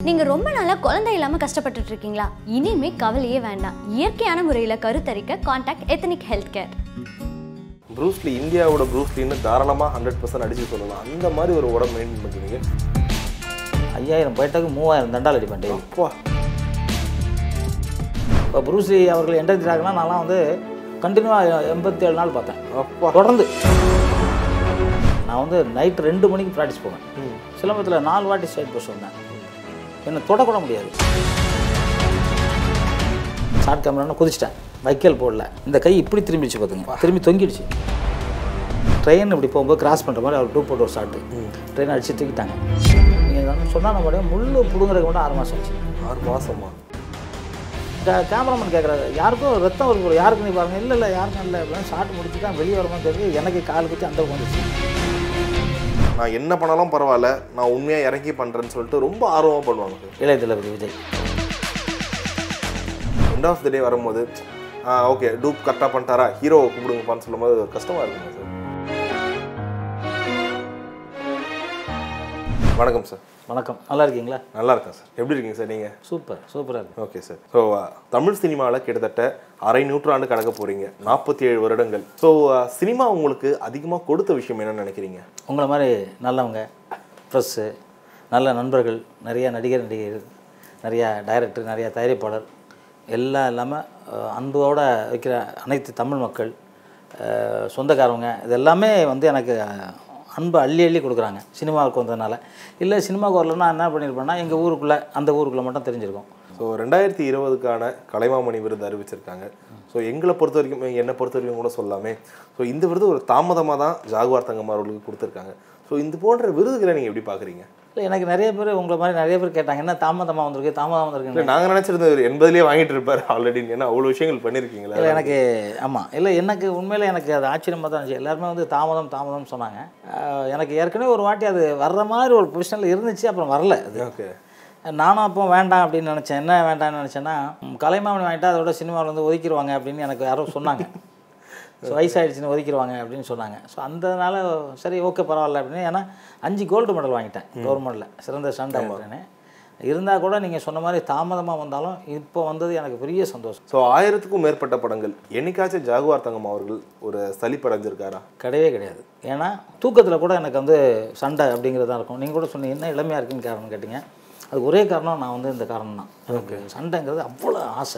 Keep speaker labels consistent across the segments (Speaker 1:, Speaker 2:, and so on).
Speaker 1: நீங்க ரொம்ப நாளா குழந்தை இல்லாம கஷ்டப்பட்டுட்டு இருக்கீங்களா இனிமே கவலையே வேண்டாம் இயற்கையான முறையில கருத்தரிக்க contact ethnic health care
Speaker 2: Bruce Lee இந்தியாவோட ப்ரூஸ்லின்னு தாராளமாக ஹண்ட்ரட் பர்சன்ட் அடிச்சு சொல்லலாம் அந்த மாதிரி ஒரு உடம்பு மெயின்டைன் பண்ணுறீங்க
Speaker 3: ஐயாயிரம் போயிட்டாக்கு மூவாயிரம் தண்டால் அடிப்பேன் டெய்லி
Speaker 2: அப்பா
Speaker 3: இப்போ புரூஸ்லி அவர்கள் என்டர்ஜிராகலாம் நான்லாம் வந்து கண்டினியூவாக எண்பத்தேழு நாள் பார்த்தேன்
Speaker 2: அப்பா
Speaker 3: தொடர்ந்து நான் வந்து நைட் ரெண்டு மணிக்கு ப்ராக்டிஸ் போவேன் சிலம்பத்தில் நாலு வாட்டி ஸ்டேட் போஸ்ட் வந்தேன் என்னை தொடக்கூட முடியாது ஷார்ட் கேமரான்னு குதிச்சிட்டேன் வைக்கல் போடல இந்த கை இப்படி திரும்பிடுச்சு பார்த்துங்க திரும்பி தொங்கிடுச்சு ட்ரெயின் இப்படி போகும்போது கிராஸ் பண்ணுற மாதிரி அவர் டூ போட்டு ஒரு ஷாட்டு ட்ரெயின் அடிச்சு தூக்கிட்டாங்க நீங்கள் சொன்னால் நம்ம முள்ளு பிடுங்குறதுக்கு மட்டும் ஆறு மாதம் ஆச்சு
Speaker 2: ஆறு மாசமா
Speaker 3: கே- கேமராமேன் கேட்குறாரு யாருக்கும் ரத்தம் இருக்கு யாருக்கு நீ பாருங்க இல்லை இல்லை யாருக்கும் இல்லை அப்படின்னு ஷார்ட் முடிச்சு தான் வெளியே வரமா தெரிஞ்சு எனக்கு கால் குத்தி அந்த பக்கம் வந்துச்சு
Speaker 2: நான் என்ன பண்ணாலும் பரவாயில்ல நான் உண்மையாக இறங்கி பண்ணுறேன்னு சொல்லிட்டு ரொம்ப ஆர்வமாக பண்ணுவாங்க சார்
Speaker 3: இளைய தளபதி Vijay
Speaker 2: end of the day வரும்போது ஓகே டூப் கரெக்டாக பண்ணிட்டாரா ஹீரோவை கூப்பிடுங்கப்பான்னு சொல்லும்போது அது கஷ்டமாக இருக்குங்க சார் வணக்கம் சார்
Speaker 3: வணக்கம் நல்லா இருக்கீங்களா
Speaker 2: நல்லா இருக்கேன் சார் எப்படி இருக்கீங்க சார் நீங்கள்
Speaker 3: சூப்பர் சூப்பராக இருக்கு
Speaker 2: ஓகே சார் ஸோ தமிழ் சினிமாவில் கிட்டத்தட்ட அரை நூற்றாண்டு கடக்க போகிறீங்க நாற்பத்தி ஏழு வருடங்கள் ஸோ சினிமா உங்களுக்கு அதிகமாக கொடுத்த விஷயம் என்னன்னு நினைக்கிறீங்க
Speaker 3: உங்களை மாதிரி நல்லவங்க ப்ரெஸ்ஸு நல்ல நண்பர்கள் நிறைய நடிகர் நடிகைகள் நிறையா டைரக்டர் நிறையா தயாரிப்பாளர் எல்லாம் இல்லாமல் அன்போட வைக்கிற அனைத்து தமிழ் மக்கள் அஹ், சொந்தக்காரவங்க இது எல்லாமே வந்து எனக்கு அஹ், அன்பு அள்ளி அள்ளி கொடுக்குறாங்க சினிமாவுக்கு வந்ததுனால இல்லை சினிமாவுக்கு வரலன்னா என்ன பண்ணியிருப்பேன்னா எங்கள் ஊருக்குள்ளே அந்த ஊருக்குள்ளே மட்டும் தெரிஞ்சிருக்கும்
Speaker 2: ஸோ ரெண்டாயிரத்தி இருபதுக்கான கலைமாமணி விருது அறிவிச்சிருக்காங்க ஸோ எங்களை பொறுத்த வரைக்கும் என்னை பொறுத்த வரைக்கும் கூட சொல்லாமே ஸோ இந்த விருது ஒரு தாமதமாக தான் ஜாகுவார் தங்கம் அவர்களுக்கு கொடுத்துருக்காங்க ஸோ இந்த போன்ற விருதுகளை நீங்கள் எப்படி பார்க்குறீங்க
Speaker 3: இல்லை எனக்கு நிறைய பேர் உங்களை மாதிரி நிறைய பேர் கேட்டாங்க என்ன தாமதமாக வந்திருக்கு தாமதமாக வந்திருக்கு
Speaker 2: இல்லை நாங்கள் நினச்சிருந்தது ஒரு எண்பதுலேயே வாங்கிட்டு இருப்பார் ஆல்ரெடி ஏன்னா அவ்வளோ விஷயங்கள் பண்ணியிருக்கீங்களா
Speaker 3: இல்லை எனக்கு ஆமாம் இல்லை எனக்கு உண்மையிலே எனக்கு அது ஆச்சரியமாக தான் இருந்துச்சு எல்லாருமே வந்து தாமதம் தாமதம் சொன்னாங்க ஆஹ் எனக்கு ஏற்கனவே ஒரு வாட்டி அது வர்ற மாதிரி ஒரு பொசிஷனில் இருந்துச்சு அப்புறம் வரல அது
Speaker 2: ஓகே
Speaker 3: நானும் அப்போ வேண்டாம் அப்படின்னு நினச்சேன் என்ன வேண்டாம்னு நினச்சேன்னா ம், கலைமாமணி வாங்கிட்டா அதோட சினிமாவில் வந்து ஒதுக்கிடுவாங்க அப்படின்னு எனக்கு யாரோ சொன்னாங்க ஸோ வயசாகிடுச்சின்னு ஒதுக்கிடுவாங்க அப்படின்னு சொன்னாங்க ஸோ அந்தனால சரி ஓகே பரவாயில்ல அப்படின்னு ஏன்னா அஞ்சு கோல்டு மெடல் வாங்கிட்டேன் கவர்மெண்ட்டில் சிறந்த ஸ்டண்ட் ஆக்டர்னு இருந்தால் கூட நீங்கள் சொன்ன மாதிரி தாமதமாக வந்தாலும் இப்போ வந்தது எனக்கு பெரிய சந்தோஷம்
Speaker 2: ஸோ ஆயிரத்துக்கும் மேற்பட்ட படங்கள் என்னைக்காச்சும் ஜாகுவார் தங்கம் அவர்கள் ஒரு சலிப்படைஞ்சிருக்காரா
Speaker 3: கிடையவே கிடையாது ஏன்னா தூக்கத்தில் கூட எனக்கு வந்து சண்டை அப்படிங்கிறது தான் இருக்கும் நீங்கள் கூட சொன்னீங்க என்ன இளமையாக இருக்குன்னு காரணம் கேட்டிங்க அதுக்கு ஒரே காரணம் நான் வந்து இந்த காரணம் தான் எனக்கு சண்டைங்கிறது அவ்வளோ ஆசை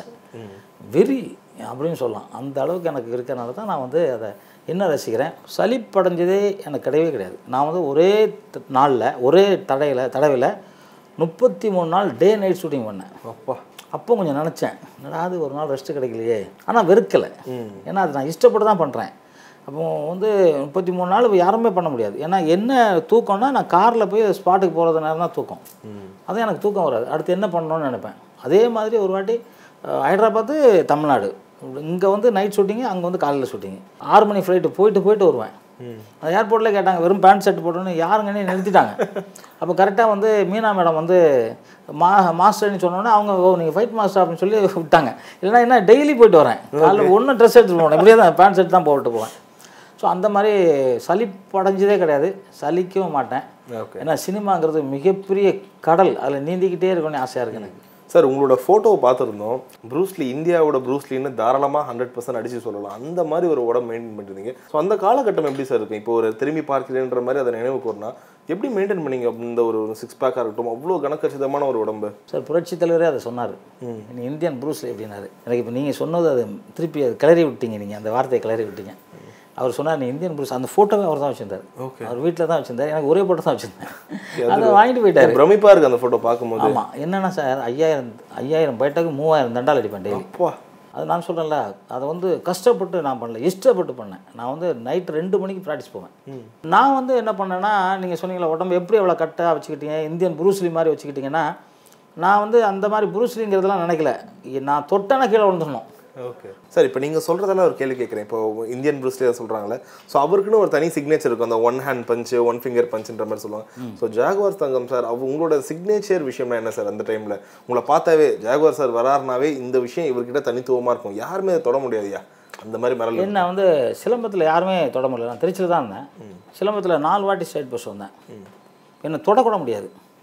Speaker 3: வெறி அப்படின்னு சொல்லலாம் அந்த அளவுக்கு எனக்கு இருக்கறனால தான் நான் வந்து அதை என்ன ரசிக்கிறேன் சலிப்படைஞ்சதே எனக்கு கிடையவே கிடையாது நான் வந்து ஒரே நாளில் ஒரே தடையில் தடவையில் முப்பத்தி மூணு நாள் டே நைட் ஷூட்டிங் பண்ணேன்
Speaker 2: அப்பா
Speaker 3: அப்போ கொஞ்சம் நினச்சேன் என்னடா அது ஒரு நாள் ரெஸ்ட்டு கிடைக்கலையே ஆனால் வெறுக்கலை ஏன்னா அது நான் இஷ்டப்பட்டு தான் பண்ணுறேன் அப்போ வந்து முப்பத்தி மூணு நாள் இப்ப யாருமே பண்ண முடியாது ஏன்னா என்ன தூக்கம்னா நான் காரில் போய் ஸ்பாட்டுக்கு போகிறது நேரம் தான் தூக்கம் அது எனக்கு தூக்கம் வராது அடுத்து என்ன பண்ணணும்னு நினைப்பேன் அதே மாதிரி ஒரு வாட்டி அஹ், ஹைதராபாத்து தமிழ்நாடு இங்கே வந்து நைட் ஷூட்டிங்கு அங்கே வந்து காலையில் ஷூட்டிங்கு ஆறு மணி ஃப்ளைட்டு போயிட்டு போயிட்டு வருவேன் அந்த ஏர்போர்ட்டில் கேட்டாங்க வெறும் பேண்ட் ஷர்ட் போட்டோன்னு யாருங்கன்னு நிறுத்திட்டாங்க அப்போ கரெக்டாக வந்து மீனா மேடம் வந்து மா மாஸ்டர்னு சொன்னோன்னே அவங்க ஓ நீங்கள் ஃபைட் மாஸ்டர் அப்படின்னு சொல்லி விட்டாங்க இல்லைன்னா என்ன டெய்லி போயிட்டு வரேன் காலைல ஒன்றும் ட்ரெஸ் எடுத்துட்டு போனேன் இப்படியே தான் பேண்ட் ஷர்ட் தான் போட்டு போவேன் ஸோ அந்த மாதிரி சலிப்படைஞ்சதே கிடையாது சலிக்கவும் மாட்டேன்
Speaker 2: ஓகே
Speaker 3: ஏன்னா சினிமாங்கிறது மிகப்பெரிய கடல் அதில் நீந்திக்கிட்டே இருக்கணும்னு ஆசையாக இருக்கு எனக்கு
Speaker 2: சார் உங்களோட ஃபோட்டோவை பார்த்துருந்தோம் ப்ரூஸ்லி இந்தியாவோட ப்ரூஸ்லின்னு தாராளமாக ஹண்ட்ரட் பர்சன்ட் அடிச்சு சொல்லலாம் அந்த மாதிரி ஒரு உடம்பு மெயின்டைன் பண்ணிருந்தீங்க ஸோ அந்த காலகட்டம் எப்படி சார் இருக்கும் இப்போ ஒரு திரும்பி பார்க்கிறேன்ற மாதிரி அதை நினைவு கூறினா எப்படி மெயின்டைன் பண்ணீங்க இந்த ஒரு சிக்ஸ் பேக்காக இருக்கட்டும் அவ்வளோ கணக்கச்சிதமான ஒரு உடம்பு
Speaker 3: சார் புரட்சி தலைவரே அதை சொன்னார் நீ இந்தியன் ப்ரூஸ்லி அப்படின்னாரு எனக்கு இப்போ நீங்கள் சொன்னது அது திருப்பி அது கிளறி விட்டீங்க நீங்கள் அந்த வார்த்தையை கிளறி விட்டீங்க அவர் சொன்னார் நீ இந்தியன் ப்ரூஸ் அந்த ஃபோட்டோவே அவர் தான் வச்சுருந்தார்
Speaker 2: Okay.
Speaker 3: அவர் வீட்டில் தான் வச்சுருந்தார் எனக்கு ஒரே ஃபோட்டோ தான் வச்சுருந்தேன் அதை வாங்கிட்டு போயிட்டாரு
Speaker 2: பிரமிப்பா இருக்கு அந்த ஃபோட்டோ பார்க்கும்போது
Speaker 3: ஆமாம் என்னென்னா சார் ஐயாயிரம் ஐயாயிரம் பைட்டாக்கு மூவாயிரம் தண்டால் அடிப்பேன் டெய்லி
Speaker 2: அப்பா
Speaker 3: அது நான் சொல்கிறேன்ல அதை வந்து கஷ்டப்பட்டு நான் பண்ணல இஷ்டப்பட்டு பண்ணேன் நான் வந்து நைட் ரெண்டு மணிக்கு ப்ராக்டிஸ் போவேன் நான் வந்து என்ன பண்ணேன்னா நீங்கள் சொன்னீங்களா உடம்பு எப்படி எவ்வளோ கட்டாக வச்சுக்கிட்டீங்க இந்தியன் புரூஸ்லி மாதிரி வச்சுக்கிட்டிங்கன்னா நான் வந்து அந்த மாதிரி புரூஸ்லிங்கிறதெல்லாம் நினைக்கல நான் தொட்டனா கீழே விழுந்துடணும்
Speaker 2: ஓகே சார் இப்போ நீங்கள் சொல்கிறதெல்லாம் ஒரு கேள்வி கேட்குறேன் இப்போ இந்தியன் ப்ரூஸ்லி சொல்கிறாங்களே ஸோ அவருக்குன்னு ஒரு தனி சிக்னேச்சர் இருக்கும் அந்த one hand punch one finger பஞ்சுன்ற மாதிரி சொல்லுவாங்க ஸோ ஜாகுவார் தங்கம் சார் அவ உங்களோட சிக்னேச்சர் விஷயம்னா என்ன சார் அந்த டைமில் உங்களை பார்த்தாவே ஜாகுவார் சார் வராருனாவே இந்த விஷயம் இவர்கிட்ட தனித்துவமாக இருக்கும் யாருமே அதை தொட முடியாதுயா அந்த மாதிரி மிரல்
Speaker 3: என்ன வந்து சிலம்பத்தில் யாருமே தொட முடியல நான் திருச்சியில் தான் இருந்தேன் சிலம்பத்தில் நாலு வாட்டி ஸ்டேட் பஸ் வந்தேன் என்னை தொடக்கூட முடியாது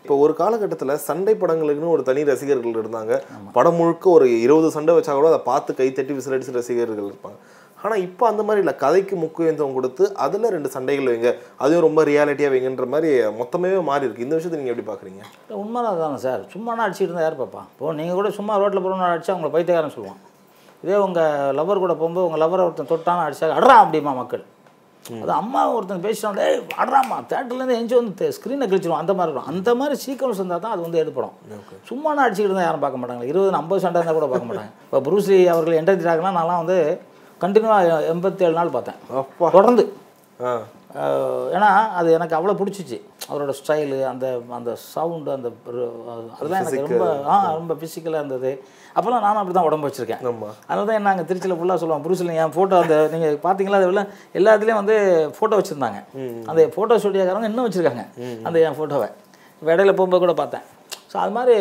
Speaker 2: இப்போ ஒரு காலகட்டத்தில் சண்டை படங்களுக்குன்னு ஒரு தனி ரசிகர்கள் இருந்தாங்க படம் முழுக்க ஒரு இருபது சண்டை வச்சா கூட அதை பார்த்து கை தட்டி விசிலடிச்சு ரசிகர்கள் இருப்பாங்க ஆனால் இப்போ அந்த மாதிரி இல்லை கதைக்கு முக்கியத்துவம் கொடுத்து அதில் ரெண்டு சண்டைகள் வைங்க அதுவும் ரொம்ப ரியாலிட்டியாக வைங்கன்ற மாதிரி மொத்தமே மாறி இருக்கு இந்த விஷயத்தை நீங்கள் எப்படி பார்க்குறீங்க
Speaker 3: இல்லை உண்மைதான் தானே சார் சும்மானா அடிச்சுட்டு இருந்தால் யார் பார்ப்பா இப்போ நீங்கள் கூட சும்மா ரோட்டில் போகிறோம்னு அடிச்சா உங்களை பைத்தியக்காரன் சொல்லுவான் இதே உங்கள் லவர் கூட போகும்போது உங்கள் லவரை ஒருத்தன் தொட்டான அடிச்சா அட்றா அப்படிமா மக்கள் அது அம்மா ஒருத்தன் பேசிட்டோம் ஏய் அட்றாமா தேட்டர்லேருந்து எஞ்சி வந்து ஸ்க்ரீனை கிழிச்சிடும் அந்த மாதிரி இருக்கும் அந்த மாதிரி சீக்கிரம் இருந்தால் தான் அது வந்து எடுப்படும் சும்மானா அடிச்சுக்கிட்டு இருந்தால் யாரும் பார்க்க மாட்டாங்க இருபது ஐம்பது சண்டை இருந்தால் கூட பார்க்க மாட்டாங்க இப்போ ப்ரூஸ்லி அவர்கள் என்டர்ஜிட்டாங்கன்னா நான்லாம் வந்து கண்டினியூவாக எண்பத்தேழு நாள் பார்த்தேன்
Speaker 2: அப்பா
Speaker 3: தொடர்ந்து
Speaker 2: ஆ
Speaker 3: அஹ் ஏன்னா அது எனக்கு அவ்வளோ பிடிச்சிச்சு அவரோட ஸ்டைலு அந்த அந்த சவுண்டு அந்த ஒரு- அதெல்லாம் எனக்கு ரொம்ப ஆ ரொம்ப ஃபிசிக்கலாக இருந்தது அப்போல்லாம் நானும் அப்படி தான் உடம்பு வச்சுருக்கேன்
Speaker 2: ஆமா
Speaker 3: அதனால தான் நாங்கள் திருச்சியில் ஃபுல்லாக சொல்லுவோம் புருஷில் என் ஃபோட்டோ அந்த நீங்கள் பார்த்தீங்களா அது எல்லாம் எல்லாத்துலேயும் வந்து ஃபோட்டோ வச்சுருந்தாங்க அந்த ஃபோட்டோ ஸ்டுடியோக்காரங்க இன்னும் வச்சுருக்காங்க அந்த என் ஃபோட்டோவை இப்போ இடையில போகும்போது கூட பார்த்தேன் ஸோ அது மாதிரி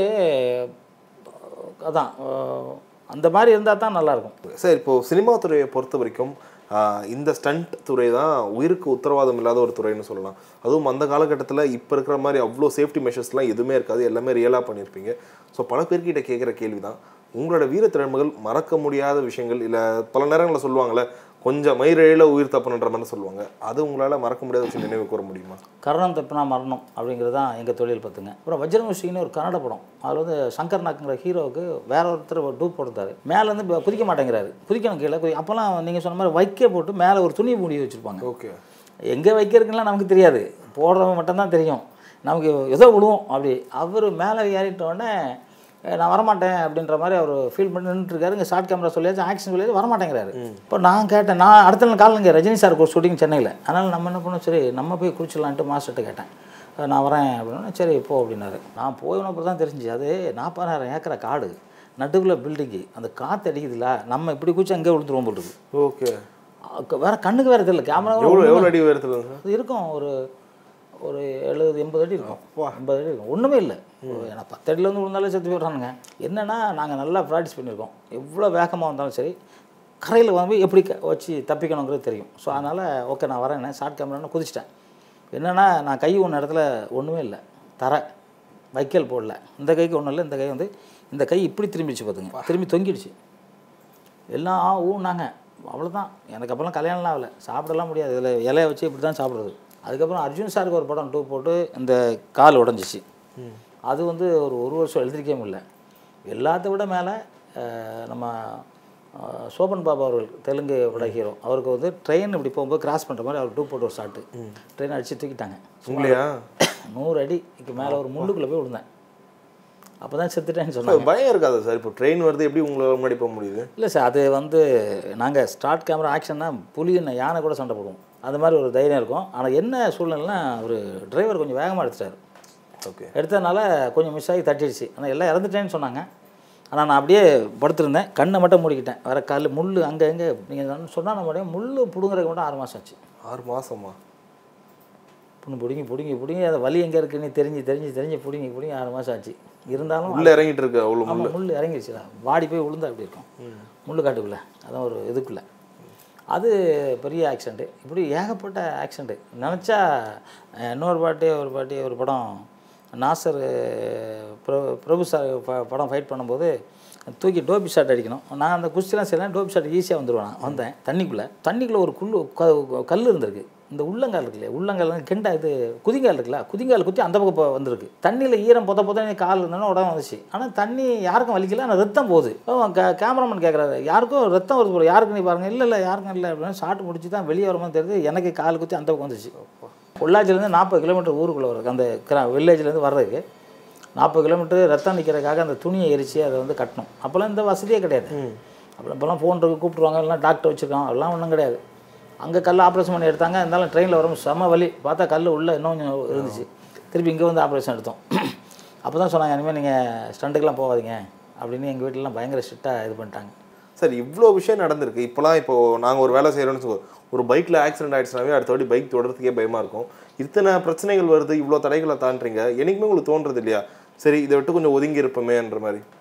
Speaker 3: அதான் அஹ் அந்த மாதிரி இருந்தால் தான் நல்லாயிருக்கும்
Speaker 2: சார் இப்போ சினிமா துறையை பொறுத்த வரைக்கும் ஆஹ், இந்த ஸ்டண்ட் துறை தான் உயிருக்கு உத்தரவாதம் இல்லாத ஒரு துறைன்னு சொல்லலாம் அதுவும் அந்த காலகட்டத்தில் இப்போ இருக்கிற மாதிரி அவ்வளோ சேஃப்டி மெஷர்ஸ்லாம் எதுவுமே இருக்காது எல்லாமே ரியலாக பண்ணியிருப்பீங்க ஸோ பல பேர்கிட்ட கேட்குற கேள்வி தான் உங்களோட வீரத்திறமைகள் மறக்க முடியாத விஷயங்கள் இல்லை பல நேரங்களில் சொல்லுவாங்கள்ல கொஞ்சம் மயிரிழையில் உயிர் தப்புன்ற மாதிரி சொல்லுவாங்க அது உங்களால் மறக்க முடியாத விஷயம் நினைவு கூற முடியுமா
Speaker 3: கரணம் தப்பினா மரணம் அப்படிங்கிறது தான் எங்கள் தொழில் பார்த்துங்க அப்புறம் வஜ்ரமுஷின்னு ஒரு கன்னட படம் அதில் வந்து சங்கர் நாக்குங்கிற ஹீரோவுக்கு வேற ஒருத்தர் ஒரு டூப் போட்டுருந்தாரு மேலேருந்து இப்போ குதிக்க மாட்டேங்கிறாரு குதிக்கணும் கீழே குதி அப்போல்லாம் நீங்கள் சொன்ன மாதிரி வைக்க போட்டு மேலே ஒரு துணி மூடி வச்சுருப்பாங்க
Speaker 2: ஓகே
Speaker 3: எங்கே வைக்கிறதுக்குலாம் நமக்கு தெரியாது போடுறவங்க மட்டும்தான் தெரியும் நமக்கு ஏதோ விடுவோம் அப்படி அவர் மேலே ஏறிட்ட உடனே "ஏய், நான் வரமாட்டேன் அப்படின்ற மாதிரி அவர் ஃபீல் பண்ணி நின்றுருக்காரு இங்கே ஷார்ட் கேமரா சொல்லியாச்சு ஆக்ஷன் சொல்லியாச்சு வரமாட்டேங்கிறாரு இப்போ நான் கேட்டேன் நான் அடுத்த நாள் காலையில் இங்கே ரஜினி சாருக்கு ஒரு ஷூட்டிங் சென்னையில் அதனால் நம்ம என்ன பண்ணோம் சரி நம்ம போய் குளிச்சிடலான்ட்டு மாஸ்டர்கிட்ட கேட்டேன் "அஹ், நான் வரேன் அப்படின்னா சரி போ அப்படின்னாரு நான் போயினப்போ தான் தெரிஞ்சு அது நாற்பதாயிரம் ஏக்கரை காடு நடுவில் பில்டிங்கு அந்த காற்று அடிக்குதுல்ல நம்ம இப்படி குச்சி அங்கே விழுந்துருவோம் போட்டுருக்கு
Speaker 2: ஓகே
Speaker 3: அக்க- வேற கண்ணுக்கு வேற தெரியல கேமரா
Speaker 2: எவ்வளோ எவ்வளோ அடி உயரத்தில் சார்
Speaker 3: அது இருக்கும் ஒரு ஒரு எழுபது எண்பது அடி இருக்கும் எண்பது அடி இருக்கும் ஒன்றுமே இல்லை ஏன்னா பத்து அடியிலேருந்து விழுந்தாலே செத்து போயிடுறானுங்க என்னென்னா நாங்கள் நல்லா ப்ராக்டிஸ் பண்ணியிருக்கோம் எவ்வளோ வேகமாக வந்தாலும் சரி கரையில் வந்து எப்படி க- வச்சு தப்பிக்கணுங்கிறது தெரியும் ஸோ அதனால் ஓகே நான் வரேன் ஷார்ட் கேமரான்னு குதிச்சிட்டேன் என்னென்னா நான் கை ஒன்று இடத்துல ஒன்றுமே இல்லை தர வைக்கல் போடல இந்த கைக்கு ஒன்றும் இல்லை இந்த கை வந்து இந்த கை இப்படி திரும்பிடுச்சு பார்த்துங்க திரும்பி தொங்கிடுச்சு எல்லாம் ஆ ஊனாங்க அவ்வளோதான் எனக்கு அப்போல்லாம் கல்யாணம்லாம் ஆகலை சாப்பிடலாம் முடியாது இதில் இலைய வச்சு இப்படி தான் சாப்பிட்றது அதுக்கப்புறம் அர்ஜுன் சாருக்கு ஒரு படம் டூ போட்டு இந்த கால் உடஞ்சிச்சு அது வந்து ஒரு ஒரு வருஷம் எழுதிருக்கவே முடியல எல்லாத்த விட மேலே நம்ம அஹ், சோபன் பாபா அவர்கள் தெலுங்கு பட ஹீரோ அவருக்கு வந்து ட்ரெயின் இப்படி போகும்போது கிராஸ் பண்ணுற மாதிரி அவர் டூ போட்டு ஒரு ஷாட்டு ட்ரெயின் அடித்து தூக்கிட்டாங்க
Speaker 2: உங்களையா
Speaker 3: நூறு அடிக்கு மேலே ஒரு முள்ளுக்குள்ளே போய் விழுந்தேன் அப்போ தான் செத்துட்டேன்னு சொன்னாங்க
Speaker 2: சார் பயம் இருக்காதா சார் இப்போ ட்ரெயின் வருது எப்படி உங்களால் முன்னாடி போக முடியுது
Speaker 3: இல்லை சார் அது வந்து நாங்கள் ஸ்டார்ட் கேமரா ஆக்ஷன்னா புலி என்ன யானை கூட சண்டை போடுவோம் அந்த மாதிரி ஒரு தைரியம் இருக்கும் ஆனால் என்ன சூழ்நிலைனா ஒரு டிரைவர் கொஞ்சம் வேகமாக எடுத்துட்டார்
Speaker 2: ஓகே
Speaker 3: எடுத்ததுனால கொஞ்சம் மிஸ் ஆகி தட்டிடுச்சு ஆனால் எல்லாம் இறந்துட்டேன்னு சொன்னாங்க ஆனால் நான் அப்படியே படுத்திருந்தேன் கண்ணை மட்டும் மூடிக்கிட்டேன் வேறு கல் முள் அங்கே எங்கே நீங்கள் சொன்னால் நம்ம முள் பிடுங்குறதுக்கு மட்டும் ஆறு மாதம் ஆச்சு
Speaker 2: ஆறு மாசமா
Speaker 3: புண்ணு பிடுங்கி பிடுங்கி பிடுங்கி அதை வலி எங்கே இருக்குன்னு தெரிஞ்சு தெரிஞ்சு தெரிஞ்சு பிடுங்கி பிடுங்கி ஆறு மாதம் ஆச்சு இருந்தாலும்
Speaker 2: உள்ள இறங்கிட்டு இருக்கு அவ்வளோ முள்ளு
Speaker 3: ஆமாம் முள் இறங்கிடுச்சுடா வாடி போய் விழுந்தா அப்படி இருக்கும் முள்ளு காட்டுக்குள்ளே அதான் ஒரு இதுக்குள்ளே அது பெரிய ஆக்சிடெண்ட்டு இப்படி ஏகப்பட்ட ஆக்சிடெண்ட்டு நினச்சா அஹ், இன்னொரு பாட்டி ஒரு பாட்டி ஒரு படம் நாசர் பிரபு பிரபு சார் ப- படம் ஃபைட் பண்ணும்போது தூக்கி டோபி ஷாட் அடிக்கணும் நான் அந்த குஸ்திலாம் செய்யலாம் டோபி ஷாட் ஈஸியாக வந்துடுவேன் நான் வந்தேன் தண்ணிக்குள்ளே தண்ணிக்குள்ளே ஒரு குள்ளு க- கல் இருந்திருக்கு இந்த உள்ளங்கால் இருக்கு இல்லையா உள்ளங்கால் வந்து கெண்டா இது குதிங்கால் இருக்குல்ல குதிங்கால் குத்தி அந்த பக்கம் இப்போ வந்திருக்கு தண்ணியில் ஈரம் பொத பொத கால் இருந்தோன்னா உடனே வந்துச்சு ஆனால் தண்ணி யாருக்கும் வலிக்கல ஆனால் ரத்தம் போகுது அவன் கே கேமராமேன் கேட்குறாரு யாருக்கும் ரத்தம் வருது போல யாருக்கு நீ பாருங்க இல்லை இல்லை யாருக்கும் இல்லை அப்படின்னு ஷாட் முடிச்சு தான் வெளியே வரும்போது தெரியுது எனக்கு கால் குத்தி அந்த பக்கம் வந்துச்சு பொள்ளாச்சிலேருந்து நாற்பது கிலோமீட்டர் ஊருக்குள்ளே வர்றதுக்கு அந்த கிரா வில்லேஜ்லேருந்து வர்றதுக்கு நாற்பது கிலோமீட்டர் ரத்தம் நிற்கிறதுக்காக அந்த துணியை எரிச்சு அதை வந்து கட்டணும் அப்போல்லாம் இந்த வசதியே கிடையாது அப்புறம் இப்போல்லாம் ஃபோன் இருக்கு கூப்பிட்ருவாங்க இல்லைனா டாக்டர் வச்சுருக்காங்க அதெல்லாம் ஒன்றும் கிடையாது அங்கே கல் ஆப்ரேஷன் பண்ணி எடுத்தாங்க இருந்தாலும் ட்ரெயினில் வரும் செம வலி பார்த்தா கல் உள்ளே இன்னும் கொஞ்சம் இருந்துச்சு திருப்பி இங்கே வந்து ஆப்ரேஷன் எடுத்தோம் அப்போ தான் சொன்னாங்க இனிமேல் நீங்கள் ஸ்டண்ட்டுக்கெலாம் போகாதீங்க அப்படின்னு எங்கள் வீட்டிலலாம் பயங்கர ஸ்ட்ரிக்டாக இது பண்ணிட்டாங்க
Speaker 2: சார் இவ்வளோ விஷயம் நடந்திருக்கு இப்போலாம் இப்போ நாங்கள் ஒரு வேலை செய்கிறோம்னு சொல்லுவோம் ஒரு பைக்கில் ஆக்சிடென்ட் ஆயிடுச்சுனாவே அடுத்த வாட்டி பைக் தொடர்றதுக்கே பயமாக இருக்கும் இத்தனை பிரச்சனைகள் வருது இவ்வளோ தடைகளை தாண்டுறீங்க என்னைக்குமே உங்களுக்கு தோன்றது இல்லையா சரி இதை விட்டு கொஞ்சம் ஒதுங்கி இருப்போமேன்ற மாதிரி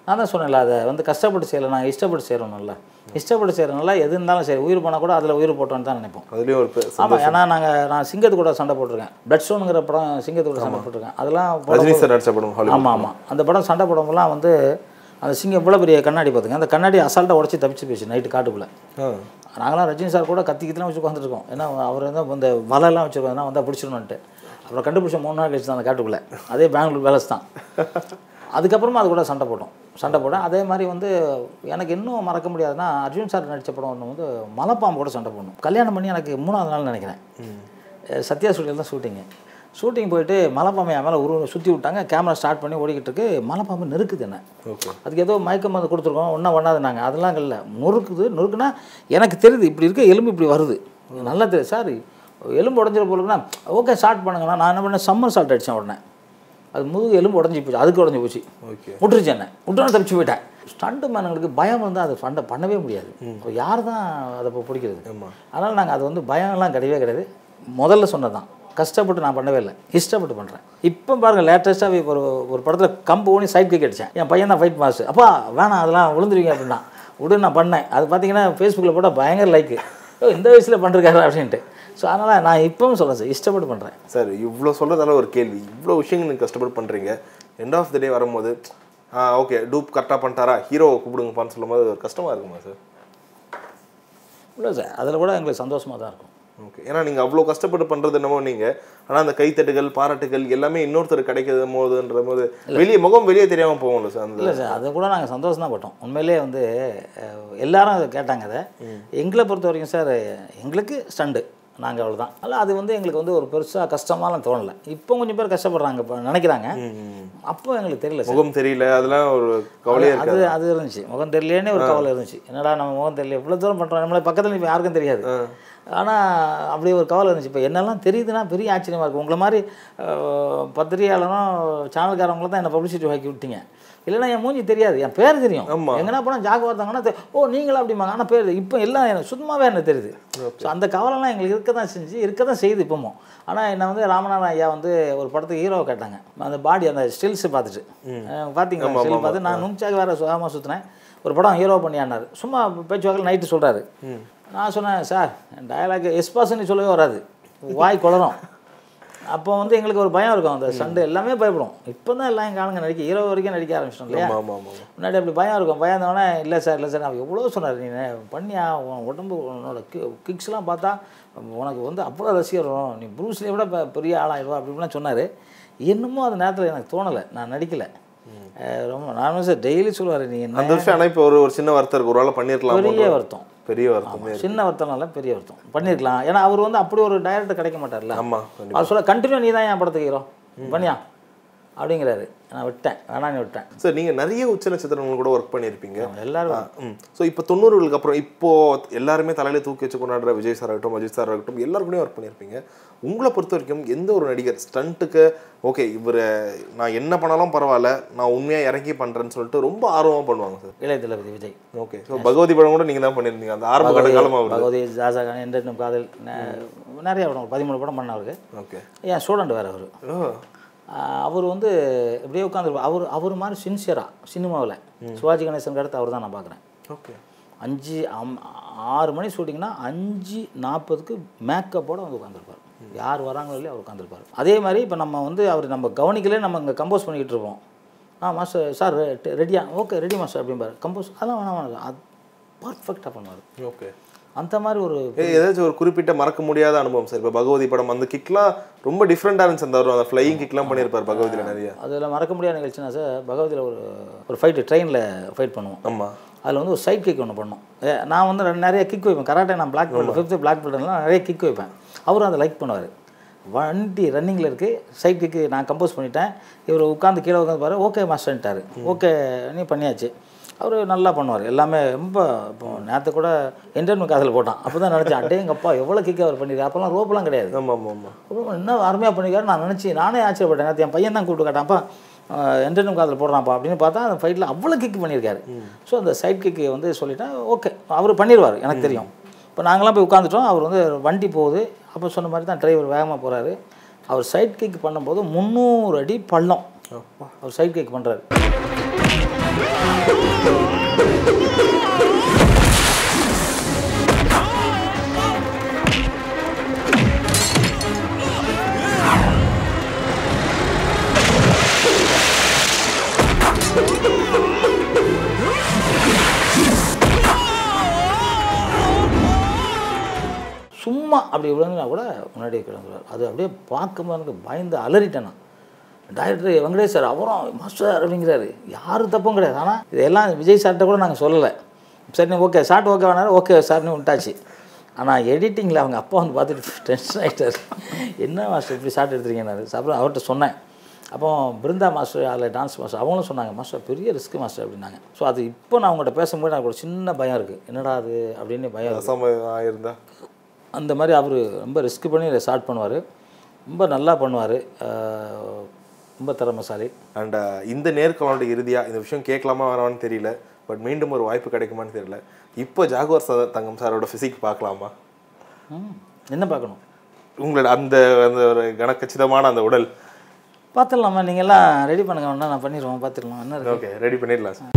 Speaker 3: நான் தான் சொன்னேன்ல அதை வந்து கஷ்டப்பட்டு செய்யலை நான் இஷ்டப்பட்டு செய்கிறோம்ல இஷ்டப்பட்டு செய்கிறனால எது இருந்தாலும் சரி உயிர் போனால் கூட அதில் உயிர் போட்டோன்னு தான் நினைப்போம்
Speaker 2: அதுலயும் ஒரு பெ-
Speaker 3: ஆமாம் ஏன்னா நாங்கள் நான் சிங்கத்து கூட சண்டை போட்டிருக்கேன் பிளட் ஸ்டோனுங்கிற படம் சிங்கத்து கூட சண்டை போட்டிருக்கேன் அதெல்லாம்
Speaker 2: ரஜினி சார் நடிச்ச படம் ஹாலிவுட்
Speaker 3: ஆமாம் ஆமாம் அந்த படம் சண்டை போடும்போதெல்லாம் வந்து அந்த சிங்கம் இவ்வளோ பெரிய கண்ணாடி பார்த்துங்க அந்த கண்ணாடி அசால்ட்டாக உடச்சி தப்பிச்சு போயிடுச்சு நைட்டு காட்டுக்குள்ளே
Speaker 2: ஆ.
Speaker 3: நாங்களாம் ரஜினி சார் கூட கத்தி கத்திலாம் வச்சு உட்காந்துருக்கோம் ஏன்னா அவர் வந்து இந்த வலையெல்லாம் வச்சுருக்கோம் வந்தால் பிடிச்சிடணுன்ட்டு அப்புறம் கண்டுபிடிச்ச மூணு நாள் கழிச்சு தான் அந்த காட்டுக்குள்ளே அதே பெங்களூர் பேலஸ் தான் அதுக்கப்புறமா அது கூட சண்டை போட்டோம் சண்டை போட்டோம் அதே மாதிரி வந்து எனக்கு இன்னும் மறக்க முடியாதுன்னா அர்ஜுன் சார் நடித்த படம் ஒன்று வந்து மலைப்பாம்பு கூட சண்டை போடணும் கல்யாணம் பண்ணி எனக்கு மூணாவது நாள் நினைக்கிறேன் அஹ் சத்யா ஸ்டுடியோவில் தான் ஷூட்டிங்கு ஷூட்டிங் போயிட்டு மலைப்பாம்பை என் மேலே உரு சுற்றி விட்டாங்க கேமரா ஸ்டார்ட் பண்ணி ஓடிக்கிட்டு இருக்கு மலைப்பாம்பு நெருக்குது என்ன
Speaker 2: ஓகே
Speaker 3: அதுக்கு ஏதோ மயக்கம் மருந்து கொடுத்துருக்கோம் ஒன்றும் பண்ணாதுனாங்க அதெல்லாம் இல்லை நொறுக்குது நொறுக்குனா எனக்கு தெரியுது இப்படி இருக்க எலும்பு இப்படி வருது நல்லா தெரியுது சார் எலும்பு உடஞ்சிட போலுக்குன்னா ஓகே ஸ்டார்ட் பண்ணுங்கண்ணா நான் என்ன பண்ணேன் சம்மர் சால்ட் அடித்தேன் உடனே அது முதுகு எலும்பு உடஞ்சி போச்சு அதுக்கு உடஞ்சி போச்சு
Speaker 2: ஓகே
Speaker 3: விட்டுருச்சு என்ன விட்டுன்னு தப்பிச்சு போயிட்டேன் ஸ்டண்ட் மேனுங்களுக்கு பயம் வந்து அதை ஃபண்டை பண்ணவே முடியாது இப்போ யார் தான் அதை இப்போ பிடிக்கிறது
Speaker 2: ஆமா.
Speaker 3: அதனால் நாங்கள் அது வந்து பயம்லாம் கிடையவே கிடையாது முதல்ல சொன்னது தான் கஷ்டப்பட்டு நான் பண்ணவே இல்லை இஷ்டப்பட்டு பண்ணுறேன் இப்போ பாருங்கள் லேட்டஸ்ட்டாக இப்போ ஒரு ஒரு படத்தில் கம்பு ஊனி சைட் கிக் அடித்தேன் என் பையன் தான் ஃபைட் மாஸ்டர் அப்பா வேணாம் அதெல்லாம் விழுந்துருவீங்க அப்படின்னா விடு நான் பண்ணேன் அது பார்த்தீங்கன்னா ஃபேஸ்புக்கில் போட்டால் பயங்கர லைக்கு ஓ இந்த வயசில் பண்ணுறாரு அப்படின்ட்டு ஸோ அதனால் நான் இப்பவும் சொல்கிறேன் சார் இஷ்டப்பட்டு பண்ணுறேன்
Speaker 2: சார் இவ்வளோ சொல்கிறதால ஒரு கேள்வி இவ்வளோ விஷயங்கள் நீங்கள் கஷ்டப்பட்டு பண்ணுறீங்க எண்ட் ஆஃப் த டே வரும்போது ஆ ஓகே டூப் கரெக்டாக பண்ணிட்டாரா ஹீரோவை கூப்பிடுங்கப்பான்னு சொல்லும்போது அது ஒரு கஷ்டமாக இருக்குமா சார்
Speaker 3: இல்லை சார் அதில் கூட எங்களுக்கு சந்தோஷமாக தான் இருக்கும்
Speaker 2: ஓகே ஏன்னா நீங்கள் அவ்வளோ கஷ்டப்பட்டு பண்ணுறது என்னமோ நீங்கள் ஆனால் அந்த கைத்தட்டுகள் பாராட்டுகள் எல்லாமே இன்னொருத்தர் கிடைக்கிறது போதுன்ற போது வெளியே முகம் வெளியே தெரியாமல் போகும்ல சார் அந்த
Speaker 3: இல்லை சார் அதை கூட நாங்கள் சந்தோஷம் தான் பட்டோம் உண்மையிலேயே வந்து அஹ், எல்லாரும் அதை கேட்டாங்க அதை எங்களை பொறுத்த வரைக்கும் சார் எங்களுக்கு ஸ்டண்டு நாங்கள் அவ்வளோதான் அல்ல அது வந்து எங்களுக்கு வந்து ஒரு பெருசாக கஷ்டமாலாம் தோணலை இப்போ கொஞ்சம் பேர் கஷ்டப்படுறாங்க இப்போ நினைக்கிறாங்க அப்போ எங்களுக்கு தெரியல சார்
Speaker 2: முகம் தெரியல அதெல்லாம் ஒரு கவலையாக
Speaker 3: அது
Speaker 2: இருக்காது
Speaker 3: அது இருந்துச்சு முகம் தெரியலேனே ஒரு கவலை இருந்துச்சு என்னடா நம்ம முகம் தெரியல இவ்வளோ தூரம் பண்ணுறோம் நம்மளை பக்கத்தில் இப்போ யாருக்கும் தெரியாது ஆனால் அப்படி ஒரு கவலை இருந்துச்சு இப்போ என்னெல்லாம் தெரியுதுன்னா பெரிய ஆச்சரியமாக இருக்கும் உங்களை மாதிரி அஹ், பத்திரிகையாளரும் சேனல்காரங்களும் தான் என்னை பப்ளிசிட்டி ஆக்கி விட்டீங்க இல்லைன்னா என் மூஞ்சி தெரியாது என் பேர் தெரியும்
Speaker 2: ஆமா.
Speaker 3: எங்கன்னா போனால் ஜாக பார்த்தாங்கன்னா தெ- ஓ நீங்களா அப்படிம்பாங்க ஆனால் பேர் இப்போ எல்லாம் எனக்கு சுத்தமாகவே எனக்கு தெரியுது ஸோ அந்த கவலைலாம் எங்களுக்கு இருக்க தான் செஞ்சு இருக்க தான் செய்யுது இப்போவும் ஆனால் என்னை வந்து ராமநாதன் ஐயா வந்து ஒரு படத்துக்கு ஹீரோவை கேட்டாங்க அந்த பாடி அந்த ஸ்டில்ஸ் பார்த்துட்டு அஹ் பார்த்தீங்களா ஸ்டில் பார்த்து நான் நுங்சாக வேறு சுகமாக சுற்றினேன் ஒரு படம் ஹீரோ பண்ணியானார் சும்மா பேச்சுவாக்கில் நைட்டு சொல்கிறாரு நான் சொன்னேன் சார் டயலாக் எஸ்பாசனி சொல்லவே வராது வாய் குளரும் அப்போ வந்து எங்களுக்கு ஒரு பயம் இருக்கும் அந்த சண்டை எல்லாமே பயப்படும் இப்போ தான் எல்லாம் எங்கள் ஆளுங்க நடிக்க ஹீரோ வரைக்கும் நடிக்க ஆரம்பிச்சிட்டோம் இல்லையா
Speaker 2: ஆமாம் ஆமாம் ஆமாம்
Speaker 3: முன்னாடி அப்படி பயம் இருக்கும் பயம் இருந்தவொடனே இல்லை சார் இல்லை சார் நான் எவ்வளோ சொன்னார் நீ பண்ணியா உன் உடம்பு உன்னோட கிக்ஸ்லாம் பார்த்தா உனக்கு வந்து அவ்வளோ ரசிகர் வரும் நீ ப்ரூஸ்லேயே விட பெ- பெரிய ஆளாயிடுவா அப்படின்லாம் சொன்னார் என்னமோ அந்த நேரத்தில் எனக்கு தோணலை நான் நடிக்கலை அஹ் ரொம்ப நார்மலாக சார் டெய்லி சொல்லுவார் நீ என்ன
Speaker 2: அந்த விஷயம் ஆனால் இப்போ ஒரு ஒரு சின்ன வருத்தம் இருக்கு ஒரு வேளை பண்ணியிருக்கலாம்
Speaker 3: பெரிய வருத்தம்
Speaker 2: பெரிய வருத்தம்
Speaker 3: சின்ன வருத்தம்னால பெரிய வருத்தம் பண்ணியிருக்கலாம் ஏன்னா அவர் வந்து அப்படி ஒரு டைரக்டர் கிடைக்க மாட்டார்ல
Speaker 2: ஆமாம்
Speaker 3: அவர் சொல்ல கண்டினியூ நீ தான் என் படத்துக்கு ஹீரோ பண்ணியா அப்படிங்கிறாரு நான் விட்டேன் வேணான்னு விட்டேன்
Speaker 2: சார் நீங்கள் நிறைய உச்ச நட்சத்திரங்கள் கூட ஒர்க் பண்ணியிருப்பீங்க
Speaker 3: எல்லாரும்
Speaker 2: ம் ஸோ இப்போ தொண்ணூறுகளுக்கு அப்புறம் இப்போ எல்லாருமே தலையில தூக்கி வச்சு கொண்டாடுற விஜய் சார் ஆகட்டும் அஜித் சார் ஆகட்டும் எல்லாருக்கூடயும் ஒர்க் பண்ணியிருப்பீங்க உங்களை பொறுத்த வரைக்கும் எந்த ஒரு நடிகர் ஸ்டண்ட்டுக்கு ஓகே இவர் நான் என்ன பண்ணாலும் பரவாயில்ல நான் உண்மையாக இறங்கி பண்ணுறேன்னு சொல்லிட்டு ரொம்ப ஆர்வமாக பண்ணுவாங்க சார்
Speaker 3: இளைய தளபதி விஜய்
Speaker 2: ஓகே ஸோ பகவதி படம் கூட நீங்கள் தான் பண்ணியிருந்தீங்க அந்த ஆரம்ப கட்ட காலமாக வருது
Speaker 3: பகவதி ஜாசகன் என்றும் காதல் ந- நிறைய படம் பதிமூணு படம் பண்ண அவருக்கு
Speaker 2: ஓகே
Speaker 3: என் ஸ்டூடெண்ட் வேறு அவர்
Speaker 2: ஓ
Speaker 3: அவர் வந்து இப்படியே உட்காந்துருப்பார் அவர் அவர் மாதிரி சின்சியராக சினிமாவில் சிவாஜி கணேசனுக்கு அடுத்து அவர் தான் நான் பார்க்குறேன்
Speaker 2: ஓகே
Speaker 3: அஞ்சு அம்- ஆறு மணி ஷூட்டிங்னா அஞ்சு நாற்பதுக்கு மேக்கப்போட வந்து உட்காந்துருப்பார் யார் வராங்களோ இல்லையோ அவர் உட்காந்துருப்பார் அதே மாதிரி இப்போ நம்ம வந்து அவர் நம்ம கவனிக்கலே நம்ம இங்கே கம்போஸ் பண்ணிக்கிட்டு இருப்போம் ஆ மாஸ்டர் சார் ரெடியா ஓகே ரெடி மாஸ்டர் அப்படிம்பார் கம்போஸ் அதெல்லாம் வேணாம் வேணாம் அது பர்ஃபெக்டாக பண்ணுவார்
Speaker 2: ஓகே
Speaker 3: அந்த மாதிரி ஒரு
Speaker 2: ஏதாச்சும் ஒரு குறிப்பிட்ட மறக்க முடியாத அனுபவம் சார் இப்போ பகவதி படம் அந்த கிக்லாம் ரொம்ப டிஃப்ரெண்டாக இருந்துச்சு அந்த அந்த ஃப்ளையிங் கிக்லாம் பண்ணியிருப்பார் பகவதியில் நிறைய
Speaker 3: அதில் மறக்க முடியாத நிகழ்ச்சினா சார் பகவதியில் ஒரு ஒரு ஃபைட்டு ட்ரெயினில் ஃபைட் பண்ணுவோம்
Speaker 2: ஆமாம்
Speaker 3: அதில் வந்து ஒரு சைட் கிக் ஒன்று பண்ணோம் ஏ, நான் வந்து ரெண்டு- நிறைய கிக் வைப்பேன் கராட்டே நான் பிளாக் பெல்ட் ஃபிஃப்த்து பிளாக் பெல்ட்லாம் நிறைய கிக் வைப்பேன் அவரும் அதை லைக் பண்ணுவார் வண்டி ரன்னிங்கில் இருக்குது சைட் கிக்கு நான் கம்போஸ் பண்ணிட்டேன் இவர் உட்காந்து கீழே உட்காந்து பாரு ஓகே மாஸ்டர்ன்ட்டார் ஓகே நீ பண்ணியாச்சு அவர் நல்லா பண்ணுவார் எல்லாமே ரொம்ப இப்போ நேற்று கூட என்டர்மெண்ட் காதில் போட்டான் அப்போ தான் நினச்சேன் அடேங்கப்பா எவ்வளோ கிக் அவர் பண்ணிடுறாரு அப்போல்லாம் ரோப்பெல்லாம் கிடையாது
Speaker 2: ஆமாம் ஆமாம் ஆமாம்
Speaker 3: அப்புறம் என்ன அருமையாக பண்ணிக்காரு நான் நினச்சி நானே ஆச்சரியப்பட்டேன் நேற்று என் பையன் தான் கூப்பிட்டு கேட்டான்ப்பா என்டர்னும் காதில் போடுறான்ப்பா அப்படின்னு பார்த்தா அந்த ஃபைட்டில் அவ்வளோ கிக் பண்ணியிருக்காரு ஸோ அந்த சைட் கிக்கு வந்து சொல்லிட்டேன் ஓகே அவர் பண்ணிடுவார் எனக்கு தெரியும் இப்போ நாங்களாம் போய் உட்காந்துட்டோம் அவர் வந்து வண்டி போகுது அப்போ சொன்ன மாதிரி தான் டிரைவர் வேகமாக போகிறாரு அவர் சைட் கிக் பண்ணும்போது முந்நூறு அடி பள்ளம் அவர் சைட் கிக் பண்ணுறாரு சும்மா அப்படி விழுந்துனா கூட முன்னாடி கிளம்புறாரு அது அப்படியே பார்க்கும்போது எனக்கு பயந்து அலறிட்டேன் நான் டைரக்டர் வெங்கடேஷ் சார் அவரும் மாஸ்டர் அப்படிங்கிறாரு யாரும் தப்பும் கிடையாது ஆனால் இதெல்லாம் விஜய் சார்கிட்ட கூட நாங்கள் சொல்லலை சரி ஓகே ஷார்ட் ஓகே வேணாலும் ஓகே சார்னு விட்டாச்சு ஆனால் எடிட்டிங்கில் அவங்க அப்பா வந்து பார்த்துட்டு டென்ஷன் ஆகிட்டார் என்ன மாஸ்டர் இப்படி ஷார்ட் எடுத்துருக்கீங்கன்னாரு அப்புறம் அவர்கிட்ட சொன்னேன் அப்போ பிருந்தா மாஸ்டர் அதில் டான்ஸ் மாஸ்டர் அவங்களும் சொன்னாங்க மாஸ்டர் பெரிய ரிஸ்க் மாஸ்டர் அப்படின்னாங்க ஸோ அது இப்போ நான் அவங்கள்ட்ட பேசும்போது எனக்கு ஒரு சின்ன பயம் இருக்குது என்னடா அது அப்படின்னு பயம் இருக்கு.
Speaker 2: அசாம ஆயிருந்தா
Speaker 3: அந்த மாதிரி அவர் ரொம்ப ரிஸ்க் பண்ணி இதை ஸ்டார்ட் பண்ணுவார் ரொம்ப நல்லா பண்ணுவார் ரொம்ப திறமைசாலி
Speaker 2: அண்ட் இந்த நேர்காணலோட இறுதியா இந்த விஷயம் கேட்கலாமா வேணாமான்னு தெரியல பட் மீண்டும் ஒரு வாய்ப்பு கிடைக்குமான்னு தெரியல இப்போ ஜாகுவார் சார் தங்கம் சாரோட ஃபிசிக் பார்க்கலாமா
Speaker 3: ம் என்ன பார்க்கணும்
Speaker 2: உங்களோட அந்த அந்த ஒரு கனக்கச்சிதமான அந்த உடல்
Speaker 3: பார்த்துடலாமா நீங்கள் எல்லாம் ரெடி பண்ணுங்க வேணா நான் பண்ணிடுவோம் பார்த்துடலாம் என்ன இருக்கு
Speaker 2: ஓகே ரெடி பண்ணிடலாம் சார்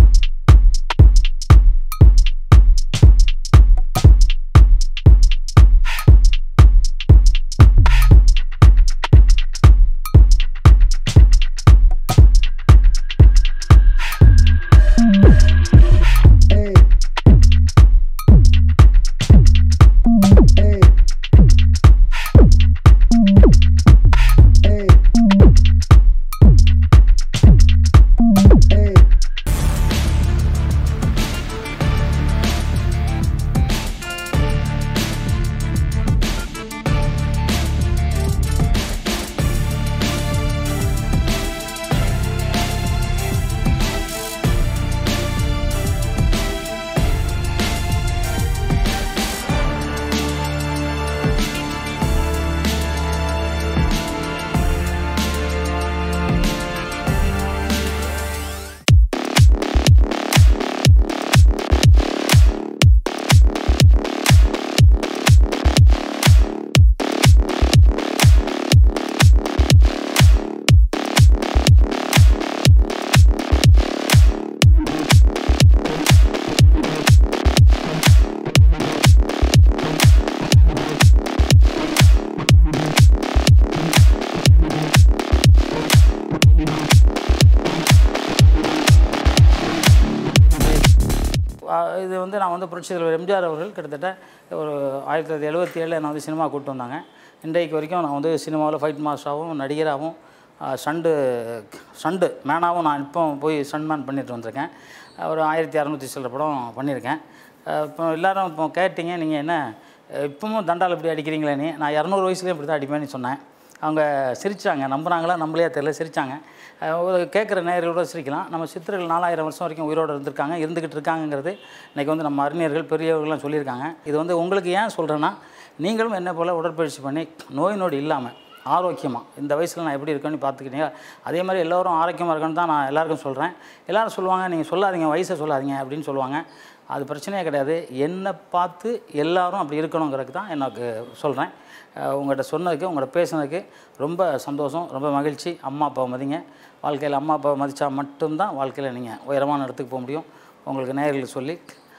Speaker 3: ஆ, இது வந்து நான் வந்து புரட்சி தலைவர் எம்ஜிஆர் அவர்கள் கிட்டத்தட்ட ஒரு ஆயிரத்தி தொள்ளாயிரத்தி எழுபத்தி ஏழில் நான் வந்து சினிமா கூப்பிட்டு வந்தாங்க இன்றைக்கு வரைக்கும் நான் வந்து சினிமாவில் ஃபைட் மாஸ்டராகவும் நடிகராகவும் ஆ, சண்டு சண்டு மேனாகவும் நான் இப்போ போய் சன்மேன் பண்ணிட்டு வந்திருக்கேன் ஒரு ஆயிரத்தி அறநூற்றி சில்லற படம் பண்ணியிருக்கேன் ஆ, இப்போ எல்லாரும் இப்போ கேட்டிங்க நீங்கள் என்ன இப்பவும் தண்டால் இப்படி அடிக்கிறீங்களே நீ நான் இரநூறு வயசுலேயும் இப்படி தான் அடிப்பேன்னு சொன்னேன் அவங்க சிரித்தாங்க நம்புனாங்களா நம்பலையா தெரியல சிரித்தாங்க ஒரு கேட்குற நேயர்களோட சிரிக்கலாம் நம்ம சித்தர்கள் நாலாயிரம் வருஷம் வரைக்கும் உயிரோடு இருந்திருக்காங்க இருந்துக்கிட்டு இருக்காங்கங்கிறது இன்றைக்கி வந்து நம்ம அறிஞர்கள் பெரியவர்கள்லாம் சொல்லியிருக்காங்க இது வந்து உங்களுக்கு ஏன் சொல்கிறேன்னா நீங்களும் என்ன போல் உடற்பயிற்சி பண்ணி நோய் நொடி இல்லாமல் ஆரோக்கியமாக இந்த வயசில் நான் எப்படி இருக்கேன்னு பார்த்துக்கிட்டீங்க அதே மாதிரி எல்லோரும் ஆரோக்கியமாக இருக்கணும்னு தான் நான் எல்லாருக்கும் சொல்கிறேன் எல்லாரும் சொல்லுவாங்க நீங்கள் சொல்லாதீங்க வயசை சொல்லாதீங்க அப்படின்னு சொல்லுவாங்க அது பிரச்சனையே கிடையாது என்னை பார்த்து எல்லாரும் அப்படி இருக்கணுங்கிறதுக்கு தான் எனக்கு சொல்கிறேன் உங்கள்கிட்ட சொன்னதுக்கு உங்கள்கிட்ட பேசுனதுக்கு ரொம்ப சந்தோஷம் ரொம்ப மகிழ்ச்சி அம்மா அப்பாவை மதிங்க வாழ்க்கையில் அம்மா அப்பாவை மதித்தா மட்டும்தான் வாழ்க்கையில் நீங்கள் உயரமான இடத்துக்கு போக முடியும் உங்களுக்கு நேயர்களுக்கு சொல்லி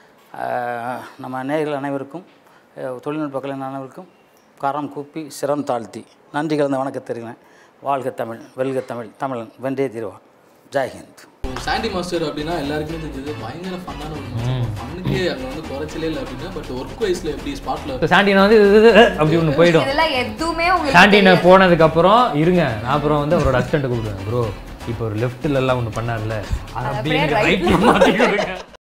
Speaker 3: அஹ், நம்ம நேயர்கள் அனைவருக்கும் அஹ், தொழில்நுட்ப கலைஞர் அனைவருக்கும் கரம் கூப்பி சிரம் தாழ்த்தி நன்றி கலந்த வணக்கம் தெரிவிக்கிறேன் வாழ்க தமிழ் வெல்க தமிழ் தமிழன் வென்றே தீர்வான் ஜெய்ஹிந்த்
Speaker 4: சாண்டி மாஸ்டர் அப்படின்னா எல்லாருக்குமே தெரிஞ்சது பயங்கர ஃபன்னான ஒரு ஃபன்னுக்கு அங்கே வந்து குறைச்சலே இல்லை அப்படின்னா பட் ஒர்க் வைஸில் எப்படி ஸ்பாட்டில்
Speaker 5: இப்போ சாண்டினா வந்து இது, இது, இது, அப்படி ஒன்று போயிடும்
Speaker 6: இதெல்லாம் எதுவுமே உங்களுக்கு
Speaker 5: சாண்டினா போனதுக்கு அப்புறம் இருங்க நான் அப்புறம் வந்து அவரோட அசிஸ்டன்ட் கூப்பிடுவேன் ப்ரோ இப்போ ஒரு லெஃப்ட்ல எல்லாம் ஒன்று பண்ணார்ல அது அப்படியே
Speaker 6: அப்படியே
Speaker 5: ரைட்ல மாற்றி கொடுங்க